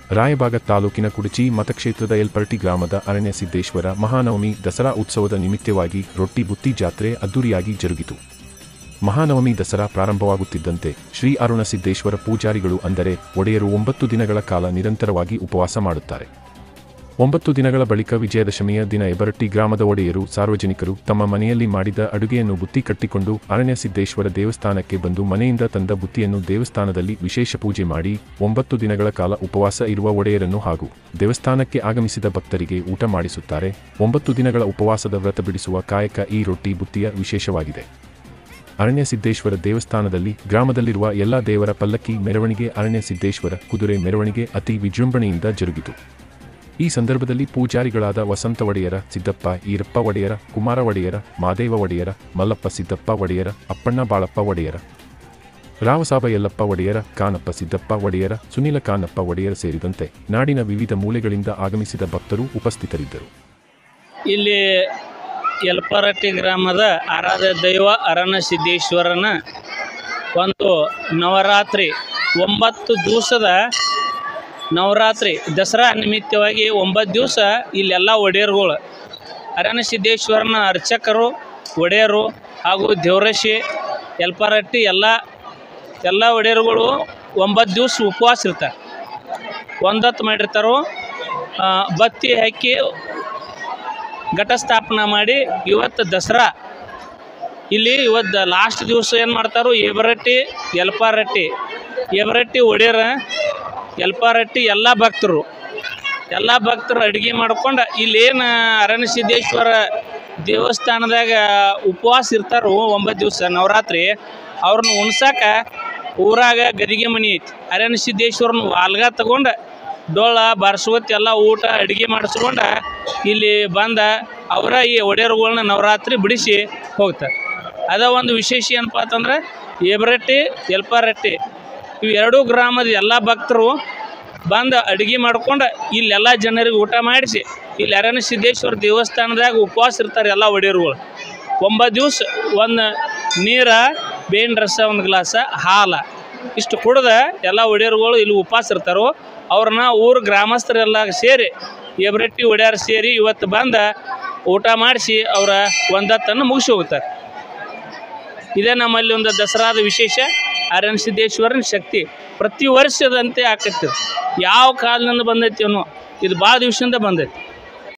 ರಾಯಬಾಗ ತಾಲೂಕಿನ ಕುಡಚಿ ಮತಕ್ಷೇತ್ರದ ಯಲ್ಪರ್ಟಿ ಗ್ರಾಮದ ಅರಣ್ಯ ಸಿದ್ದೇಶ್ವರ ಮಹಾನವಮಿ ದಸರಾ ಉತ್ಸವದ ನಿಮಿತ್ತವಾಗಿ ರೊಟ್ಟಿ ಬುತ್ತಿ ಜಾತ್ರೆ ಅದ್ದೂರಿಯಾಗಿ ಜರುಗಿತು ಮಹಾನವಮಿ ದಸರಾ ಪ್ರಾರಂಭವಾಗುತ್ತಿದ್ದಂತೆ ಶ್ರೀ ಅರುಣ ಸಿದ್ದೇಶ್ವರ ಪೂಜಾರಿಗಳು ಅಂದರೆ ಒಡೆಯರು ಒಂಬತ್ತು ದಿನಗಳ ಕಾಲ ನಿರಂತರವಾಗಿ ಉಪವಾಸ ಮಾಡುತ್ತಾರೆ ಒಂಬತ್ತು ದಿನಗಳ ಬಳಿಕ ವಿಜಯದಶಮಿಯ ದಿನ ಎಬರಟ್ಟಿ ಗ್ರಾಮದ ಒಡೆಯರು ಸಾರ್ವಜನಿಕರು ತಮ್ಮ ಮನೆಯಲ್ಲಿ ಮಾಡಿದ ಅಡುಗೆಯನ್ನು ಬುತ್ತಿ ಕಟ್ಟಿಕೊಂಡು ಅರಣ್ಯ ಸಿದ್ದೇಶ್ವರ ದೇವಸ್ಥಾನಕ್ಕೆ ಬಂದು ಮನೆಯಿಂದ ತಂದ ಬುತ್ತಿಯನ್ನು ದೇವಸ್ಥಾನದಲ್ಲಿ ವಿಶೇಷ ಪೂಜೆ ಮಾಡಿ ಒಂಬತ್ತು ದಿನಗಳ ಕಾಲ ಉಪವಾಸ ಇರುವ ಒಡೆಯರನ್ನು ಹಾಗೂ ದೇವಸ್ಥಾನಕ್ಕೆ ಆಗಮಿಸಿದ ಭಕ್ತರಿಗೆ ಊಟ ಮಾಡಿಸುತ್ತಾರೆ ಒಂಬತ್ತು ದಿನಗಳ ಉಪವಾಸದ ವ್ರತ ಬಿಡಿಸುವ ಕಾಯಕ ಈ ರೊಟ್ಟಿ ಬುತ್ತಿಯ ವಿಶೇಷವಾಗಿದೆ ಅರಣ್ಯ ಸಿದ್ದೇಶ್ವರ ದೇವಸ್ಥಾನದಲ್ಲಿ ಗ್ರಾಮದಲ್ಲಿರುವ ಎಲ್ಲ ದೇವರ ಪಲ್ಲಕ್ಕಿ ಮೆರವಣಿಗೆ ಅರಣ್ಯ ಸಿದ್ದೇಶ್ವರ ಕುದುರೆ ಮೆರವಣಿಗೆ ಅತಿ ವಿಜೃಂಭಣೆಯಿಂದ ಜರುಗಿತು ಈ ಸಂದರ್ಭದಲ್ಲಿ ಪೂಜಾರಿಗಳಾದ ವಸಂತ ಒಡೆಯರ ಸಿದ್ದಪ್ಪ ಈರಪ್ಪ ಒಡೆಯರ ಕುಮಾರ ಒಡೆಯರ ಮಾದೇವ ಒಡೆಯರ ಮಲ್ಲಪ್ಪ ಸಿದ್ದಪ್ಪ ಒಡೆಯರ ಅಪ್ಪಣ್ಣ ಬಾಳಪ್ಪ ಒಡೆಯರ ರಾವಸಾಬ ಯಲ್ಲಪ್ಪ ಒಡೆಯರ ಕಾನಪ್ಪ ಸಿದ್ದಪ್ಪ ಒಡೆಯರ ಸುನೀಲ ಕಾನಪ್ಪ ಒಡೆಯರ ಸೇರಿದಂತೆ ನಾಡಿನ ವಿವಿಧ ಮೂಲೆಗಳಿಂದ ಆಗಮಿಸಿದ ಭಕ್ತರು ಉಪಸ್ಥಿತರಿದ್ದರು ಇಲ್ಲಿ ಯಲ್ಪರಟ್ಟಿ ಗ್ರಾಮದ ಆರಾಧ್ಯ ದೈವ ಅರಣ್ಯ ಸಿದ್ದೇಶ್ವರನ ಒಂದು ನವರಾತ್ರಿ ಒಂಬತ್ತು ದಿವಸದ ನವರಾತ್ರಿ ದಸರಾ ನಿಮಿತ್ತವಾಗಿ ಒಂಬತ್ತು ದಿವಸ ಇಲ್ಲೆಲ್ಲ ಒಡೆಯರುಗಳು ಅರಣ್ಯ ಸಿದ್ದೇಶ್ವರನ ಅರ್ಚಕರು ಒಡೆಯರು ಹಾಗೂ ದೇವರಶಿ ಯಲ್ಪರಟ್ಟಿ ಎಲ್ಲ ಎಲ್ಲ ಒಡೆಯರುಗಳು ಒಂಬತ್ತು ದಿವಸ ಉಪವಾಸ ಇರ್ತಾರೆ ಒಂದತ್ತು ಮಾಡಿರ್ತಾರೋ ಆ, ಬತ್ತಿ ಹಾಕಿ ಘಟಸ್ಥಾಪನ ಮಾಡಿ ಇವತ್ತು ದಸರಾ ಇಲ್ಲಿ ಇವತ್ತು ಲಾಸ್ಟ್ ದಿವಸ ಏನು ಮಾಡ್ತಾರೋ ಏಬರಟ್ಟಿ ಯಲ್ಪಾರಟ್ಟಿ ಏಬರಟ್ಟಿ ಒಡೆಯರ ಯಲ್ಪಾರಟ್ಟಿ ಎಲ್ಲ ಭಕ್ತರು ಎಲ್ಲ ಭಕ್ತರು ಅಡುಗೆ ಮಾಡ್ಕೊಂಡು ಇಲ್ಲೇನು ಅರಣ್ಯ ಸಿದ್ದೇಶ್ವರ ದೇವಸ್ಥಾನದಾಗ ಉಪವಾಸ ಇರ್ತಾರೋ ಒಂಬತ್ತು ದಿವಸ ನವರಾತ್ರಿ ಅವ್ರನ್ನ ಉಣ್ಸಕ ಊರಾಗ ಗದಿಗೆ ಮನಿ ಐತಿ ಅರಣ್ಯ ಸಿದ್ದೇಶ್ವರನ ವಾಲ್ಗ ತಗೊಂಡು ಡೊಳ್ಳ ಬಾರ್ಸ್ಕೊತ್ ಎಲ್ಲ ಊಟ ಅಡುಗೆ ಮಾಡಿಸ್ಕೊಂಡು ಇಲ್ಲಿ ಬಂದ ಅವರ ಈ ಒಡೆಯರುಗಳನ್ನ ನವರಾತ್ರಿ ಬಿಡಿಸಿ ಹೋಗ್ತಾರೆ ಅದ ಒಂದು ವಿಶೇಷ ಏನಪ್ಪ ಅಂತಂದ್ರೆ ಏಬರಟ್ಟಿ ಯಲ್ಪಾರಟ್ಟಿ ಇವು ಎರಡೂ ಗ್ರಾಮದ ಎಲ್ಲ ಭಕ್ತರು ಬಂದು ಅಡುಗೆ ಮಾಡ್ಕೊಂಡು ಇಲ್ಲೆಲ್ಲ ಜನರಿಗೆ ಊಟ ಮಾಡಿಸಿ ಇಲ್ಲಿ ಅರಣ್ಯ ಸಿದ್ದೇಶ್ವರ ದೇವಸ್ಥಾನದಾಗ ಉಪವಾಸ ಇರ್ತಾರೆ ಎಲ್ಲ ಒಡೆಯರುಗಳು ಒಂಬತ್ತು ದಿವಸ ಒಂದು ನೀರ ಬೇವಿನ ರಸ ಒಂದು ಗ್ಲಾಸ ಹಾಲ ಇಷ್ಟು ಕುಡ್ದ ಎಲ್ಲ ಒಡೆಯರುಗಳು ಇಲ್ಲಿ ಉಪವಾಸ ಇರ್ತಾರೋ ಅವ್ರನ್ನ ಊರು ಗ್ರಾಮಸ್ಥರೆಲ್ಲ ಸೇರಿ ಎಬ್ರಟ್ಟಿ ಒಡೆಯರು ಸೇರಿ ಇವತ್ತು ಬಂದ ಊಟ ಮಾಡಿಸಿ ಅವರ ಒಂದತ್ತನ್ನು ಮುಗಿಸಿ ಹೋಗ್ತಾರೆ ಇದೇ ನಮ್ಮಲ್ಲಿ ಒಂದು ದಸರಾದ ವಿಶೇಷ ಅರಣ್ಯ ಸಿದ್ದೇಶ್ವರನ ಶಕ್ತಿ ಪ್ರತಿ ವರ್ಷದಂತೆ ಆಕೈತಿ ಯಾವ ಕಾಲದಿಂದ ಬಂದೈತಿ ಅನ್ನೋ ಇದು ಭಾಳ ದಿವಸದಿಂದ ಬಂದೈತಿ